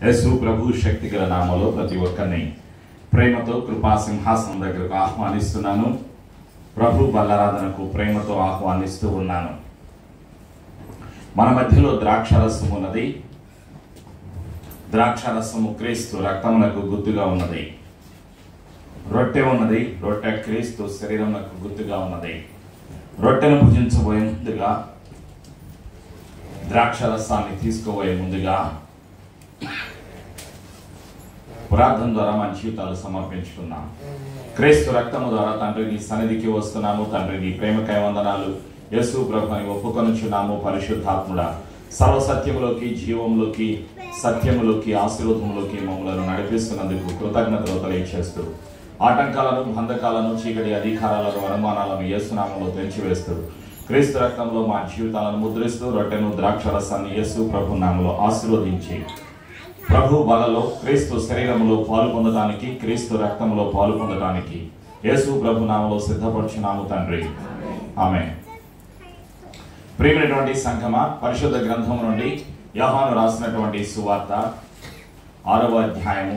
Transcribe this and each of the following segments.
యేసు ప్రభు శక్తి గల నామలో ప్రతి ఒక్కరిని ప్రేమతో కృపా సింహాసనం దగ్గరకు ఆహ్వానిస్తున్నాను ప్రభు బలారాధనకు ప్రేమతో ఆహ్వానిస్తూ ఉన్నాను మన మధ్యలో ద్రాక్షరసం ఉన్నది ద్రాక్షరసము క్రీస్తు రక్తమునకు గుర్తుగా ఉన్నది రొట్టె ఉన్నది రొట్టె క్రీస్తు శరీరమునకు గుర్తుగా ఉన్నది రొట్టెను భుజించబోయే ముందుగా ద్రాక్షరసాన్ని తీసుకోబోయే ముందుగా ప్రార్థన ద్వారా మన జీవితాలు సమర్పించుకున్నాం క్రీస్తు రక్తము ద్వారా తండ్రి నీ సన్నిధికి వస్తున్నాము తండ్రి నీ ప్రేమకై వందనాలు యేసు ప్రభుని ఒప్పుకొనుచున్నాము పరిశుద్ధాత్ముడ సర్వ సత్యములోకి జీవంలోకి సత్యములోకి ఆశీర్వదములోకి మమ్మలను నడిపిస్తున్నందుకు కృతజ్ఞతలు తెలియచేస్తూ ఆటంకాలను బంధకాలను చీకటి అధికారాలను అనుమానాలను యేసునామంలో తెంచివేస్తూ క్రీస్తు రక్తంలో మా జీవితాలను ముద్రిస్తూ రొట్టెను ద్రాక్షరసాన్ని యేసు ప్రభు నామంలో ఆశీర్వదించి ప్రభు బలలో క్రీస్తు శరీరములో పాలు పొందడానికి క్రీస్తు రక్తంలో పాలు పొందడానికి యేసు ప్రభు నామలో సిద్ధపరచున్నాము తండ్రి ఆమె ప్రియమైనటువంటి సంఘమ పరిశుద్ధ గ్రంథం నుండి యోహాను రాసినటువంటి సువార్త ఆరవ అధ్యాయము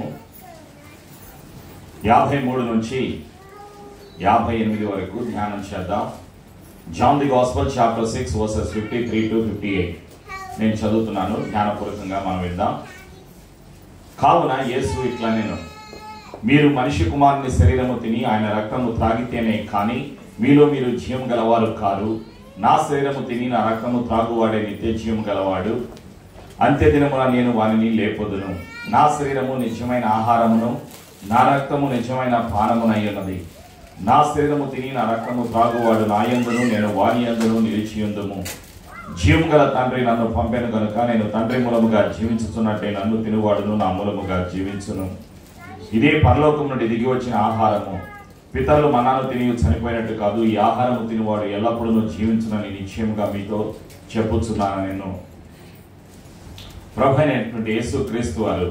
యాభై మూడు నుంచి యాభై ఎనిమిది వరకు ధ్యానం చేద్దాం John the gospel chapter six verses fifty three to fifty eight నేను చదువుతున్నాను జ్ఞానపూర్వకంగా మనం విందాం కావున యేసు ఇట్లా నేను మీరు మనిషి కుమారుని శరీరము తిని ఆయన రక్తము త్రాగితేనే కానీ మీలో మీరు జీవం గలవారు కారు నా శరీరము తిని నా రక్తము త్రాగువాడే నిత్య జీవం గలవాడు అంత్య దినమున నేను వానిని లేపొదును నా శరీరము నిజమైన ఆహారమును నా రక్తము నిజమైన పానమునయ్యున్నది నా శరీరము తిని నా రక్తము త్రాగువాడు నా యందును నేను వాని యందును నిలిచియుందుము జీవం గల తండ్రి నన్ను పంపాను కనుక నేను తండ్రి మూలముగా జీవించుతున్నట్టే నన్ను తినువాడును నా మూలముగా జీవించును ఇదే పరలోకం నుండి దిగి వచ్చిన ఆహారము పితరులు మన్నాను తిని చనిపోయినట్టు కాదు ఈ ఆహారము తినివాడు ఎల్లప్పుడూ జీవించునని నిశ్చయముగా మీతో చెప్పుచున్నాను నేను ప్రభు అయినటువంటి యేసు క్రీస్తు వారు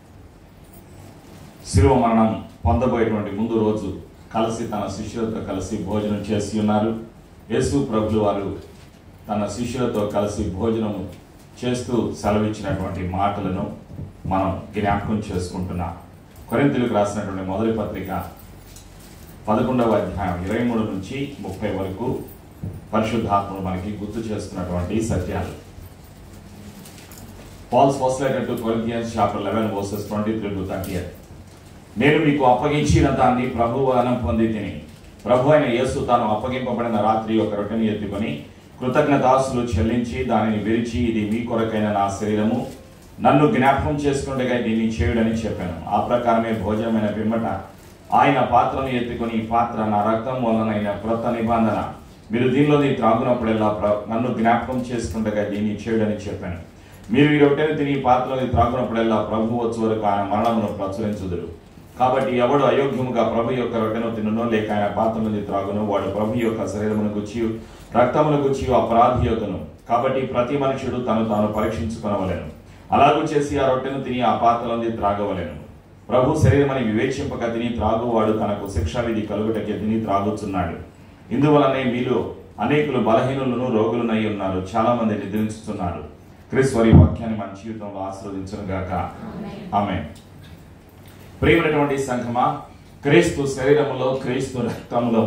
శిలువ మరణం పొందబోయేటువంటి ముందు రోజు కలిసి తన శిష్యులతో కలిసి భోజనం చేసి ఉన్నారు యేసు ప్రభులు వారు తన శిష్యులతో కలిసి భోజనము చేస్తూ సెలవిచ్చినటువంటి మాటలను మనం జ్ఞాపకం చేసుకుంటున్నాం కొరింతలకు రాసినటువంటి మొదటి పత్రిక పదకొండవ అధ్యాయం ఇరవై మూడు నుంచి ముప్పై వరకు పరిశుద్ధాత్మను మనకి గుర్తు చేస్తున్నటువంటి సత్యాలు Paul's first letter to Corinthians chapter eleven verses twenty three to thirty నేను మీకు అప్పగించిన దాన్ని ప్రభు వలనం పొంది తిని ప్రభు అయిన యేసు తాను అప్పగింపబడిన రాత్రి ఒక రొట్టెని ఎత్తుకొని కృతజ్ఞతాసులు చెల్లించి దానిని విరిచి ఇది మీ కొరకైన నా శరీరము నన్ను జ్ఞాపకం చేసుకుండగా దీన్ని చేయుడని చెప్పాను ఆ ప్రకారమే భోజనమైన పిమ్మట ఆయన పాత్రను ఎత్తుకొని ఈ పాత్ర నా రక్తం వలనైన క్రొత్త నిబంధన మీరు దీనిలోని త్రాగునప్పుడల్లా ప్ర- నన్ను జ్ఞాపకం చేసుకుండగా దీన్ని చేయుడని చెప్పాను మీరు ఈ రొట్టెను తిని ఈ పాత్రలోని త్రాగునప్పుడల్లా ప్రభు వచ్చు వరకు ఆయన మరణమును ప్రచురించుదురు కాబట్టి ఎవడు అయోగ్యముగా ప్రభు యొక్క రొట్టెను తినునో లేక ఆయన పాత్రలోని త్రాగును వాడు ప్రభు యొక్క శరీరమును గుచ్చి రక్తమును గుచ్చి అపరాధి యొక్కను కాబట్టి ప్రతి మనుషుడు తను తాను పరీక్షించుకొనవలెను అలాగూ చేసి ఆ రొట్టెను తిని ఆ పాత్రలోని త్రాగవలెను ప్రభు శరీరమని వివేచింపక తిని త్రాగువాడు తనకు శిక్షా విధి కలుగుటకి తిని త్రాగుచున్నాడు ఇందువలనే మీలో అనేకులు బలహీనులను రోగులనై ఉన్నారు చాలా మంది నిద్రించుతున్నారు క్రీశ్వరి వాక్యాన్ని మన జీవితంలో ఆశీర్వదించను గాక ఆమె ప్రియమైనటువంటి సంఘమా క్రీస్తు శరీరములో క్రీస్తు రక్తంలో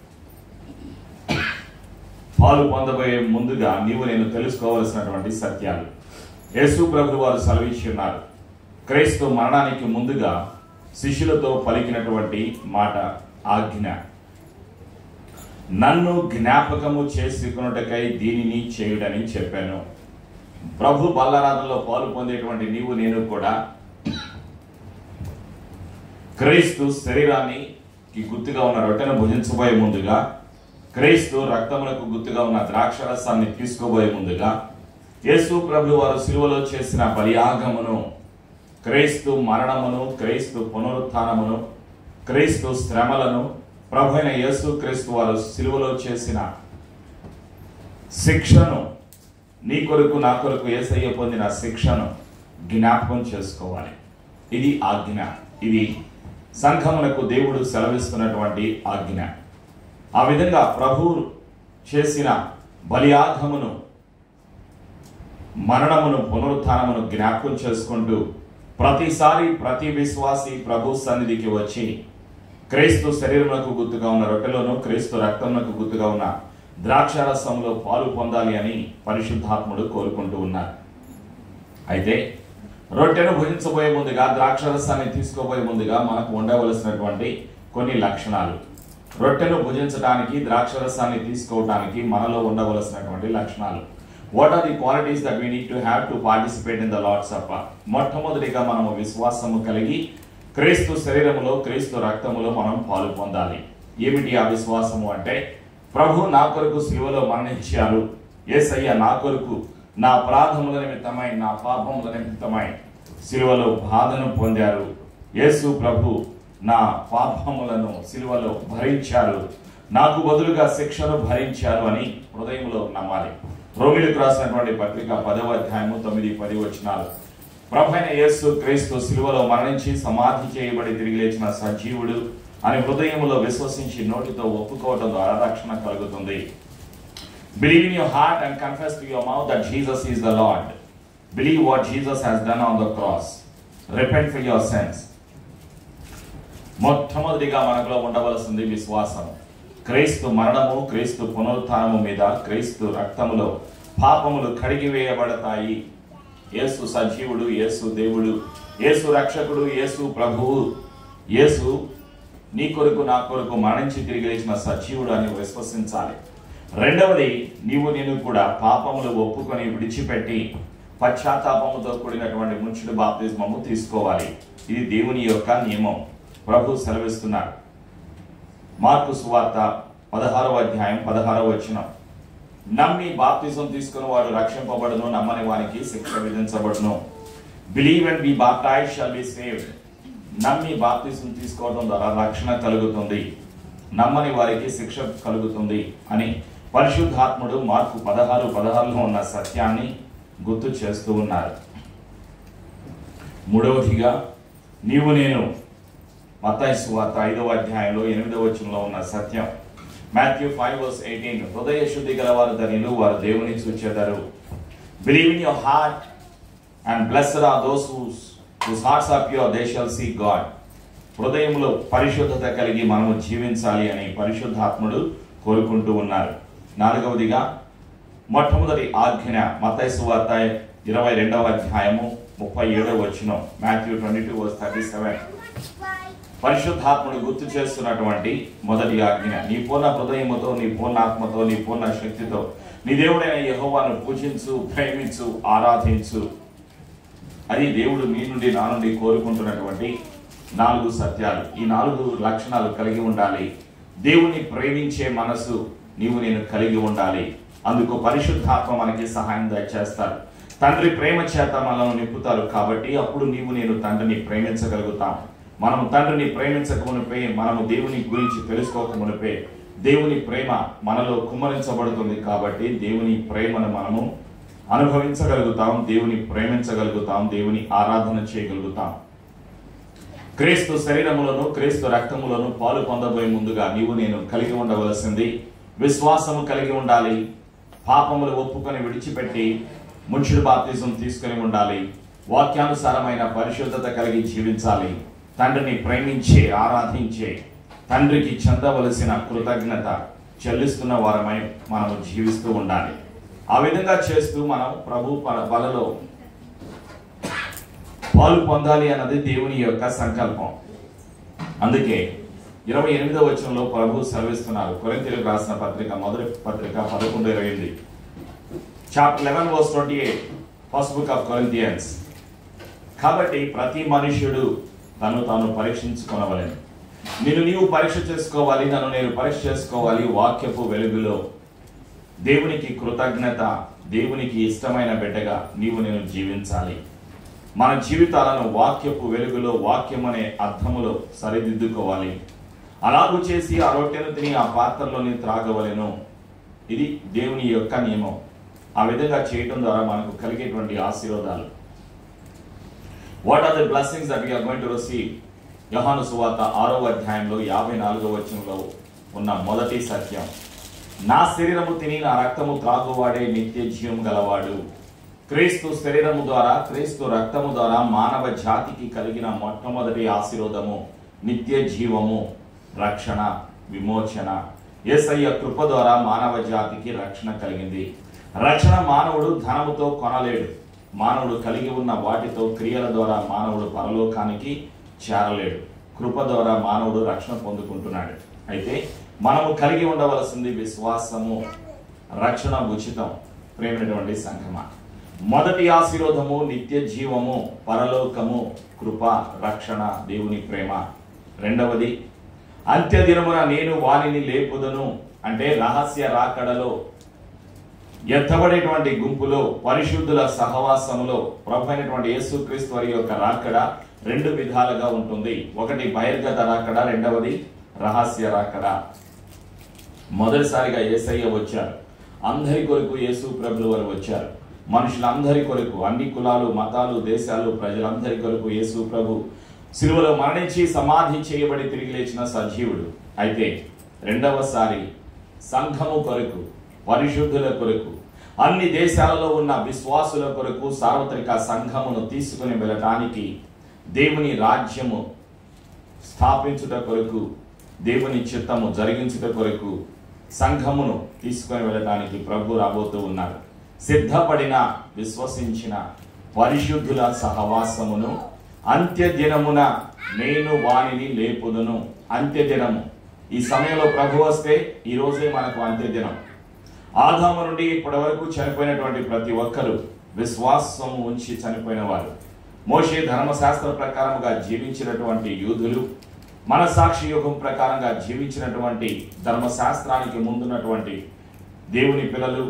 పాలు పొందబోయే ముందుగా నీవు నేను తెలుసుకోవలసినటువంటి సత్యాలు యేసు ప్రభు వారు సెలవిచ్చి ఉన్నారు క్రీస్తు మరణానికి ముందుగా శిష్యులతో పలికినటువంటి మాట ఆజ్ఞ నన్ను జ్ఞాపకము చేసుకున్నటకై దీనిని చేయుడని చెప్పాను ప్రభు బల్లరాధనలో పాలు పొందేటువంటి నీవు నేను కూడా క్రీస్తు శరీరాన్ని కి గుర్తుగా ఉన్న రొట్టెను భుజించబోయే ముందుగా క్రీస్తు రక్తములకు గుర్తుగా ఉన్న ద్రాక్షరసాన్ని తీసుకోబోయే ముందుగా యేసు ప్రభు వారు సిలువలో చేసిన బలియాగమును క్రీస్తు మరణమును క్రీస్తు పునరుత్థానమును క్రీస్తు శ్రమలను ప్రభు అయిన యేసు క్రీస్తు వారు సిలువలో చేసిన శిక్షను నీ కొరకు నా కొరకు ఏసయ్య పొందిన శిక్షను జ్ఞాపకం చేసుకోవాలి ఇది ఆజ్ఞ ఇది సంఘములకు దేవుడు సెలవిస్తున్నటువంటి ఆజ్ఞ ఆ విధంగా ప్రభు చేసిన బలియాగమును మరణమును పునరుత్థానమును జ్ఞాపకం చేసుకుంటూ ప్రతిసారి ప్రతి విశ్వాసి ప్రభు సన్నిధికి వచ్చి క్రీస్తు శరీరములకు గుర్తుగా ఉన్న రొట్టెలోను క్రీస్తు రక్తమునకు గుర్తుగా ఉన్న ద్రాక్షారసంలో పాలు పొందాలి అని పరిశుద్ధాత్ముడు కోరుకుంటూ ఉన్నారు అయితే రొట్టెను భుజించబోయే ముందుగా ద్రాక్షరసాన్ని తీసుకోబోయే ముందుగా మనకు ఉండవలసినటువంటి కొన్ని లక్షణాలు రొట్టెను భుజించడానికి ద్రాక్షరసాన్ని తీసుకోవడానికి మనలో ఉండవలసినటువంటి లక్షణాలు what are the qualities that we need to have to participate in the Lord supper మొట్టమొదటిగా మనము విశ్వాసము కలిగి క్రీస్తు శరీరములో క్రీస్తు రక్తములో మనం పాలు పొందాలి ఏమిటి ఆ విశ్వాసము అంటే ప్రభు నా కొరకు శిలువలో మరణించారు యేసయ్య నా కొరకు నా అపరాధముల నిమిత్తమై నా పాపముల నిమిత్తమై శిలువలో బాధను పొందారు యేసు ప్రభు నా పాపములను శిలువలో భరించారు నాకు బదులుగా శిక్షను భరించారు అని హృదయంలో నమ్మాలి రోమిలకు రాసినటువంటి పత్రిక పదవ అధ్యాయము తొమ్మిది పది వచనాలు ప్రభైన యేసు క్రీస్తు శిలువలో మరణించి సమాధి చేయబడి తిరిగి లేచిన సజీవుడు అని హృదయములో విశ్వసించి నోటితో ఒప్పుకోవడం ద్వారా రక్షణ కలుగుతుంది Believe in your heart and confess to your mouth that Jesus is the Lord. Believe what Jesus has done on the cross. Repent for your sins. మొట్టమొదటిగా మనలో ఉండవలసింది విశ్వాసం క్రీస్తు మరణము క్రీస్తు పునరుత్థానము మీద క్రీస్తు రక్తములో పాపములు కడిగివేయబడతాయి యేసు సజీవుడు యేసు దేవుడు యేసు రక్షకుడు యేసు ప్రభువు యేసు నీ కొరకు నా కొరకు మరణించి తిరిగి లేచిన సజీవుడు అని విశ్వసించాలి రెండవది నీవు నేను కూడా పాపములు ఒప్పుకొని విడిచిపెట్టి పశ్చాత్తాపముతో కూడినటువంటి ముంచుడు బాప్తిస్మము తీసుకోవాలి ఇది దేవుని యొక్క నియమం ప్రభు సెలవిస్తున్నారు మార్కు సువార్త పదహారవ అధ్యాయం పదహారవ వచనం నమ్మి బాప్తిజం తీసుకుని వాడు రక్షింపబడును నమ్మని వానికి శిక్ష విధించబడును believe and be baptised shall be saved నమ్మి బాప్తిజం తీసుకోవడం ద్వారా రక్షణ కలుగుతుంది నమ్మని వారికి శిక్ష కలుగుతుంది అని పరిశుద్ధాత్ముడు మార్కు పదహారు పదహారులో ఉన్న సత్యాన్ని గుర్తు చేస్తూ ఉన్నారు మూడవదిగా నీవు నేను మత్తాయి సువార్త ఐదవ అధ్యాయంలో ఎనిమిదవ వచనంలో ఉన్న సత్యం మాథ్యూ ఫైవ్ వర్స్ ఎయిటీన్ హృదయ శుద్ధి గలవారు ధనిలు వారు దేవుని చూచేదారు believe in your heart and blessed are those whose whose hearts are pure they shall see God హృదయంలో పరిశుద్ధత కలిగి మనము జీవించాలి అని పరిశుద్ధాత్ముడు కోరుకుంటూ ఉన్నారు నాలుగవదిగా మొట్టమొదటి ఆజ్ఞ మత్తయి సువార్త ఇరవై రెండవ అధ్యాయము ముప్పై ఏడవ వచ్చిన Matthew twenty two verse thirty seven పరిశుద్ధాత్ముడు గుర్తు చేస్తున్నటువంటి మొదటి ఆజ్ఞ నీ పూర్ణ హృదయముతో నీ పూర్ణ ఆత్మతో నీ పూర్ణ శక్తితో నీ దేవుడైన యెహోవాను పూజించు ప్రేమించు ఆరాధించు అది దేవుడు మీ నుండి నా నుండి కోరుకుంటున్నటువంటి నాలుగు సత్యాలు ఈ నాలుగు లక్షణాలు కలిగి ఉండాలి దేవుని ప్రేమించే మనసు నీవు నేను కలిగి ఉండాలి అందుకు పరిశుద్ధాత్మ మనకి సహాయం దయచేస్తారు తండ్రి ప్రేమ చేత మనల్ని నింపుతారు కాబట్టి అప్పుడు నీవు నేను తండ్రిని ప్రేమించగలుగుతాం మనం తండ్రిని ప్రేమించక మునిపే మనము దేవుని గురించి తెలుసుకోక మునిపే దేవుని ప్రేమ మనలో కుమ్మరించబడుతుంది కాబట్టి దేవుని ప్రేమను మనము అనుభవించగలుగుతాం దేవుని ప్రేమించగలుగుతాం దేవుని ఆరాధన చేయగలుగుతాం క్రీస్తు శరీరములను క్రీస్తు రక్తములను పాలు పొందబోయే ముందుగా నీవు నేను కలిగి ఉండవలసింది విశ్వాసము కలిగి ఉండాలి పాపములు ఒప్పుకొని విడిచిపెట్టి మున్షుడు బాప్తిజం తీసుకొని ఉండాలి వాక్యానుసారమైన పరిశుద్ధత కలిగి జీవించాలి తండ్రిని ప్రేమించే ఆరాధించే తండ్రికి చెందవలసిన కృతజ్ఞత చెల్లిస్తున్న వారమై మనము జీవిస్తూ ఉండాలి ఆ విధంగా చేస్తూ మనం ప్రభు ప- బలలో పాలు పొందాలి అన్నది దేవుని యొక్క సంకల్పం అందుకే ఇరవై ఎనిమిదో వచనంలో ప్రభు సెలవిస్తున్నారు కొరింతీలకు రాసిన పత్రిక మొదటి పత్రిక పదకొండు ఇరవై ఎనిమిది chapter eleven verse twenty eight first book of Corinthians కాబట్టి ప్రతి మనుష్యుడు తను తాను పరీక్షించుకొనవలెను నిన్ను నీవు పరీక్ష చేసుకోవాలి నన్ను నేను పరీక్ష చేసుకోవాలి వాక్యపు వెలుగులో దేవునికి కృతజ్ఞత దేవునికి ఇష్టమైన బిడ్డగా నీవు నేను జీవించాలి మన జీవితాలను వాక్యపు వెలుగులో వాక్యం అనే అర్థములో సరిదిద్దుకోవాలి అలాగూ చేసి ఆ రొట్టెను తిని ఆ పాత్రలోని త్రాగవలెను ఇది దేవుని యొక్క నియమం ఆ విధంగా చేయటం ద్వారా మనకు కలిగేటువంటి ఆశీర్వాదాలు what are the blessings that we are going to receive యోహాను సువార్త ఆరో అధ్యాయంలో యాభై నాలుగో వచనంలో ఉన్న మొదటి సత్యం నా శరీరము తిని నా రక్తము త్రాగువాడే నిత్య జీవం గలవాడు క్రీస్తు శరీరము ద్వారా క్రీస్తు రక్తము ద్వారా మానవ జాతికి కలిగిన మొట్టమొదటి ఆశీర్వాదము నిత్య జీవము రక్షణ విమోచన యేసయ్య కృప ద్వారా మానవ జాతికి రక్షణ కలిగింది రక్షణ మానవుడు ధనముతో కొనలేడు మానవుడు కలిగి ఉన్న వాటితో క్రియల ద్వారా మానవుడు పరలోకానికి చేరలేడు కృప ద్వారా మానవుడు రక్షణ పొందుకుంటున్నాడు అయితే మనము కలిగి ఉండవలసింది విశ్వాసము రక్షణ ఉచితం ప్రేమైనటువంటి సంఘమా మొదటి ఆశీర్వాదము నిత్య జీవము పరలోకము కృప రక్షణ దేవుని ప్రేమ రెండవది అంత్య దినమున నేను వానిని లేపుదను అంటే రహస్య రాకడలో ఎత్తబడేటువంటి గుంపులో పరిశుద్ధుల సహవాసములో ప్రభు అయినటువంటి యేసుక్రీస్తు వారి యొక్క రాకడ రెండు విధాలుగా ఉంటుంది ఒకటి బహిర్గత రాకడ రెండవది రహస్య రాకడ మొదటిసారిగా యేసయ్య వచ్చారు అందరి కొరకు యేసు ప్రభులు వారు వచ్చారు మనుషులందరి కొరకు అన్ని కులాలు మతాలు దేశాలు ప్రజలందరి కొరకు యేసు ప్రభు సిలువలో మరణించి సమాధి చేయబడి తిరిగి లేచిన సజీవుడు అయితే రెండవసారి సంఘము కొరకు పరిశుద్ధుల కొరకు అన్ని దేశాలలో ఉన్న విశ్వాసుల కొరకు సార్వత్రిక సంఘమును తీసుకుని వెళ్ళటానికి దేవుని రాజ్యము స్థాపించుట కొరకు దేవుని చిత్తము జరిగించుట కొరకు సంఘమును తీసుకొని వెళ్ళడానికి ప్రభు రాబోతూ ఉన్నారు సిద్ధపడిన విశ్వసించిన పరిశుద్ధుల సహవాసమును అంత్య దినమున నేను వానిని లేపుదును అంత్య దినము ఈ సమయంలో ప్రభు వస్తే ఈ రోజే మనకు అంత్య దినం ఆదాము నుండి ఇప్పటి వరకు చనిపోయినటువంటి ప్రతి ఒక్కరూ విశ్వాసము ఉంచి చనిపోయిన వారు మోషే ధర్మశాస్త్ర ప్రకారముగా జీవించినటువంటి యూదులు మనసాక్షి యుగం ప్రకారంగా జీవించినటువంటి ధర్మశాస్త్రానికి ముందున్నటువంటి దేవుని పిల్లలు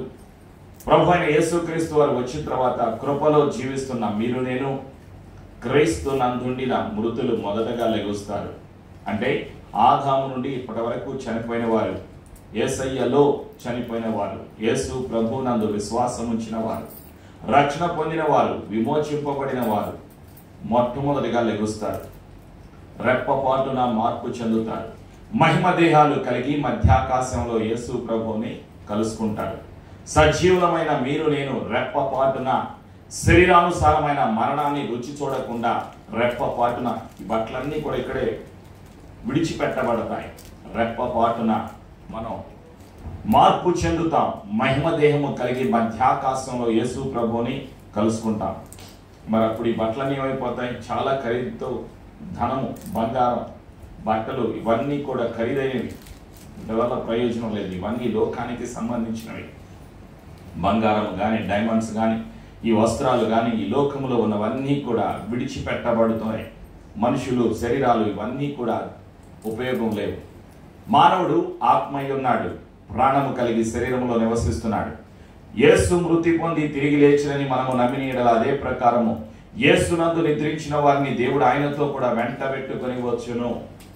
ప్రభు అయిన యేసుక్రీస్తు వారు వచ్చిన తర్వాత కృపలో జీవిస్తున్న మీరు నేను క్రీస్తు నందుండిన మృతులు మొదటగా లెగుస్తారు అంటే ఆదాము నుండి ఇప్పటి వరకు చనిపోయిన వారు ఏసయ్యలో చనిపోయిన వారు యేసు ప్రభు నందు విశ్వాసం ఉంచిన వారు రక్షణ పొందిన వారు విమోచింపబడిన వారు మొట్టమొదటిగా లెగుస్తారు రెప్పపాటున మార్పు చెందుతారు మహిమ దేహాలు కలిగి మధ్యాకాశంలో యేసు ప్రభుని కలుసుకుంటారు సజీవులమైన మీరు నేను రెప్పపాటున శరీరానుసారమైన మరణాన్ని రుచి చూడకుండా రెప్పపాటున ఈ బట్టలన్నీ కూడా ఇక్కడే విడిచిపెట్టబడతాయి రెప్పపాటున మనం మార్పు చెందుతాం మహిమ దేహము కలిగి మధ్యాకాశంలో యేసు ప్రభుని కలుసుకుంటాం మరి అప్పుడు ఈ బట్టలన్నీ ఏమైపోతాయి చాలా ఖరీదుతో ధనము బంగారం బట్టలు ఇవన్నీ కూడా ఖరీదైనవి వీటి వల్ల ప్రయోజనం లేదు ఇవన్నీ లోకానికి సంబంధించినవి బంగారం కానీ డైమండ్స్ కానీ ఈ వస్త్రాలు కానీ ఈ లోకములో ఉన్నవన్నీ కూడా విడిచిపెట్టబడుతున్నాయి మనుషులు శరీరాలు ఇవన్నీ కూడా ఉపయోగం లేవు మానవుడు ఆత్మయ్య ఉన్నాడు ప్రాణము కలిగి శరీరంలో నివసిస్తున్నాడు యేసు మృతి పొంది తిరిగి లేచినని మనము నమ్మిన యెడల అదే ప్రకారము యేసునందు నిద్రించిన వారిని దేవుడు ఆయనతో కూడా వెంట పెట్టుకొని వచ్చును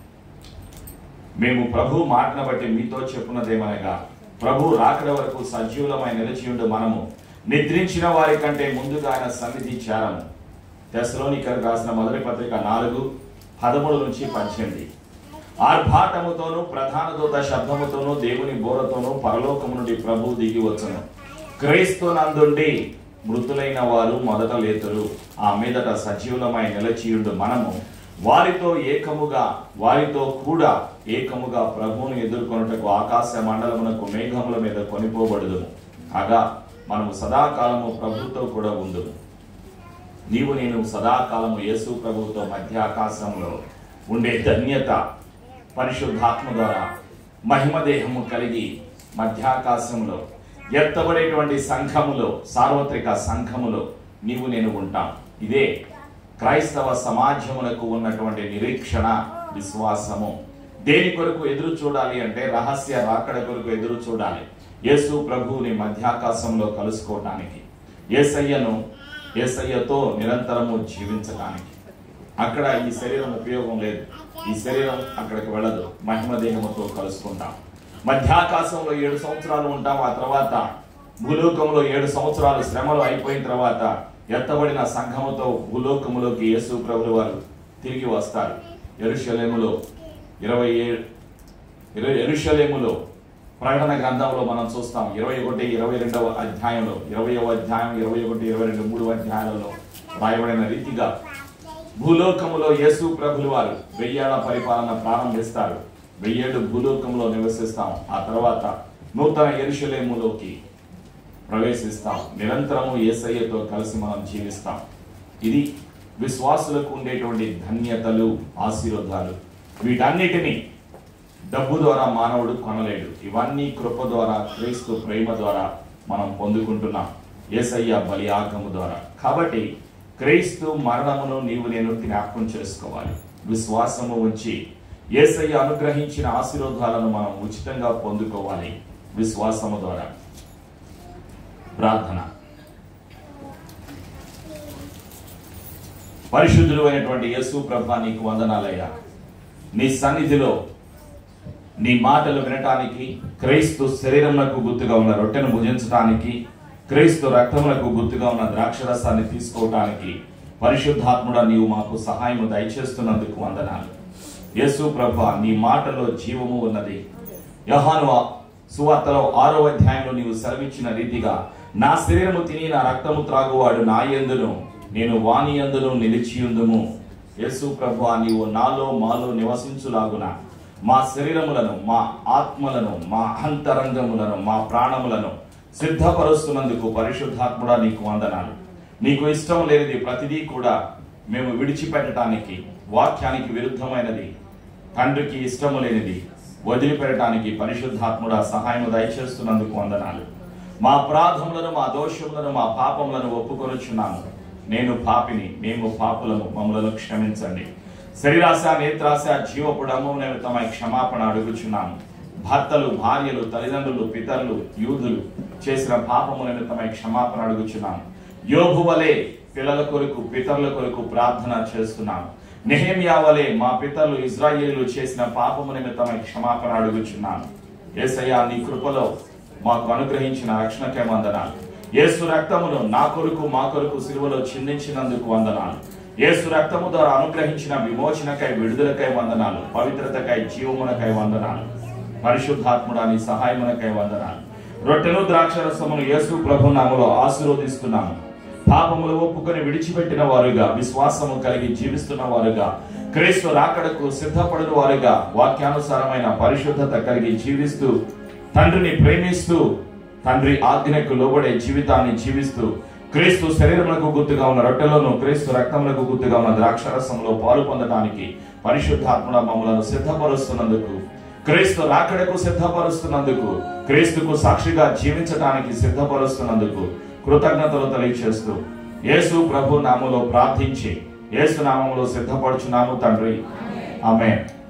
మేము ప్రభు మాటను బట్టి మీతో చెప్పున్నదేమనగా ప్రభు రాకడ వరకు సజీవులమై నిలిచియుండు మనము నిద్రించిన వారి కంటే ముందుగా ఆయన సన్నిధి చేరము తెసలోనికర్ రాసిన మొదటి పత్రిక నాలుగు పదమూడు నుంచి పద్దెనిమిది ఆర్భాటముతోను ప్రధాన దూత శబ్దముతోను దేవుని బోరతోను పరలోకము నుండి ప్రభు దిగి వచ్చును క్రీస్తు నందుండి మృతులైన వారు మొదట లేతురు ఆ మీదట సజీవులమై నిలచియుండు మనము వారితో ఏకముగా వారితో కూడా ఏకముగా ప్రభువును ఎదుర్కొనుటకు ఆకాశ మండలమునకు మేఘముల మీద కొనిపోబడుదుము కాగా మనము సదాకాలము ప్రభుతో కూడా ఉందుము నీవు నేను సదాకాలము యేసు ప్రభువుతో మధ్య ఆకాశంలో ఉండే ధన్యత పరిశుద్ధాత్మ ద్వారా మహిమ దేహము కలిగి మధ్యాకాశంలో ఎత్తబడేటువంటి సంఘములో సార్వత్రిక సంఘములో నీవు నేను ఉంటాం ఇదే క్రైస్తవ సమాజములకు ఉన్నటువంటి నిరీక్షణ విశ్వాసము దేని కొరకు ఎదురు చూడాలి అంటే రహస్య రాకడ కొరకు ఎదురు చూడాలి యేసు ప్రభువుని మధ్యాకాశంలో కలుసుకోవటానికి ఏసయ్యను ఏసయ్యతో నిరంతరము జీవించడానికి అక్కడ ఈ శరీరం ఉపయోగం లేదు ఈ శరీరం అక్కడికి వెళ్ళదు మహిమ దేహముతో కలుసుకుంటాం మధ్యాకాశంలో ఏడు సంవత్సరాలు ఉంటాం ఆ తర్వాత భూలోకంలో ఏడు సంవత్సరాలు శ్రమలు అయిపోయిన తర్వాత ఎత్తబడిన సంఘముతో భూలోకములోకి యేసు ప్రభులు వారు తిరిగి వస్తారు ఎరుషలేములో ఇరవై ఏడు ఎరుషలేములో ప్రకటన గ్రంథంలో మనం చూస్తాం ఇరవై ఒకటి ఇరవై రెండవ అధ్యాయంలో ఇరవయవ అధ్యాయం ఇరవై ఒకటి ఇరవై రెండు మూడు అధ్యాయాలలో రాయబడిన రీతిగా భూలోకములో యేసు ప్రభులు వారు వెయ్యేళ్ల పరిపాలన ప్రారంభిస్తారు వెయ్యేళ్ళు భూలోకంలో నివసిస్తాం ఆ తర్వాత నూతన ఎరుషలేములోకి ప్రవేశిస్తాం నిరంతరము యేసయ్యతో కలిసి మనం జీవిస్తాం ఇది విశ్వాసులకు ఉండేటువంటి ధన్యతలు ఆశీర్వాదాలు వీటన్నిటిని డబ్బు ద్వారా మానవుడు కొనలేడు ఇవన్నీ కృప ద్వారా క్రీస్తు ప్రేమ ద్వారా మనం పొందుకుంటున్నాం యేసయ్య బలియాగము ద్వారా కాబట్టి క్రీస్తు మరణమును నీవు నేను జ్ఞాపకం చేసుకోవాలి విశ్వాసము ఉంచి యేసయ్య అనుగ్రహించిన ఆశీర్వాదాలను మనం ఉచితంగా పొందుకోవాలి విశ్వాసము ద్వారా ప్రార్థన పరిశుద్ధుడు అయినటువంటి యేసు ప్రభా నీకు వందనాలయ్యా నీ సన్నిధిలో నీ మాటలు వినటానికి క్రైస్తు శరీరములకు గుర్తుగా ఉన్న రొట్టెను భుజించటానికి క్రైస్తు రక్తములకు గుర్తుగా ఉన్న ద్రాక్షరసాన్ని తీసుకోవటానికి పరిశుద్ధాత్ముడ నీవు మాకు సహాయము దయచేస్తున్నందుకు వందనాలు యేసు ప్రభ నీ మాటలో జీవము ఉన్నది యహాను సువార్తలో ఆరో అధ్యాయంలో నీవు సెలవిచ్చిన రీతిగా నా శరీరము తిని నా రక్తము త్రాగువాడు నా యందును నేను వాని యందును నిలిచియుందుము యేసు ప్రభు నీవు నాలో మాలో నివసించులాగున మా శరీరములను మా ఆత్మలను మా అంతరంగములను మా ప్రాణములను సిద్ధపరుస్తున్నందుకు పరిశుద్ధాత్ముడా నీకు వందనాలు నీకు ఇష్టం లేనిది ప్రతిదీ కూడా మేము విడిచిపెట్టడానికి వాక్యానికి విరుద్ధమైనది తండ్రికి ఇష్టము లేనిది వదిలిపెట్టడానికి పరిశుద్ధాత్ముడ సహాయము దయచేస్తున్నందుకు వందనాలు మా అపరాధములను మా దోషములను మా పాపములను ఒప్పుకొనుచున్నాము నేను పాపిని మేము పాపులము మమ్మలను క్షమించండి శరీరాశ నేత్రాశ జీవపు డమ్ము నిమిత్తమై క్షమాపణ అడుగుచున్నాము భర్తలు భార్యలు తల్లిదండ్రులు పితరులు యూదులు చేసిన పాపము నిమిత్తమై క్షమాపణ అడుగుచున్నాము యోగు వలె పిల్లల కొరకు పితరుల కొరకు ప్రార్థన చేస్తున్నాము నెహేమియా వలె మా పితరులు ఇజ్రాయేలీలు చేసిన పాపము నిమిత్తమై క్షమాపణ అడుగుచున్నాను ఏసయ్యా నీ కృపలో మాకు అనుగ్రహించిన రక్షణకే వందనాలు యేసు రక్తమును నా కొరకు మా కొరకు సిలువలో చిందించినందుకు వందనాలు యేసు రక్తము ద్వారా అనుగ్రహించిన విమోచనకై విడుదలకై వందనాలు పవిత్రతకై జీవమునకై వందనాలు పరిశుద్ధాత్ముడాని సహాయమునకై వందనాలు రొట్టెను ద్రాక్షరసమును యేసు ప్రభు నామలో ఆశీర్వదిస్తున్నాము పాపములు ఒప్పుకొని విడిచిపెట్టిన వారుగా విశ్వాసము కలిగి జీవిస్తున్న వారుగా క్రీస్తు రాకడకు సిద్ధపడిన వారుగా వాక్యానుసారమైన పరిశుద్ధత కలిగి జీవిస్తూ తండ్రిని ప్రేమిస్తూ తండ్రి ఆజ్ఞకు లోబడే జీవితాన్ని జీవిస్తూ క్రీస్తు శరీరములకు గుర్తుగా ఉన్న రొట్టెలోను క్రీస్తు రక్తములకు గుర్తుగా ఉన్న ద్రాక్షరసంలో పాలు పొందడానికి పరిశుద్ధాత్మల మమ్మలను సిద్ధపరుస్తున్నందుకు క్రీస్తు రాకడకు సిద్ధపరుస్తున్నందుకు క్రీస్తుకు సాక్షిగా జీవించడానికి సిద్ధపరుస్తున్నందుకు కృతజ్ఞతలు తెలియచేస్తూ యేసు ప్రభు నామములో ప్రార్థించి యేసు నామములో సిద్ధపడుచున్నాము తండ్రి ఆమె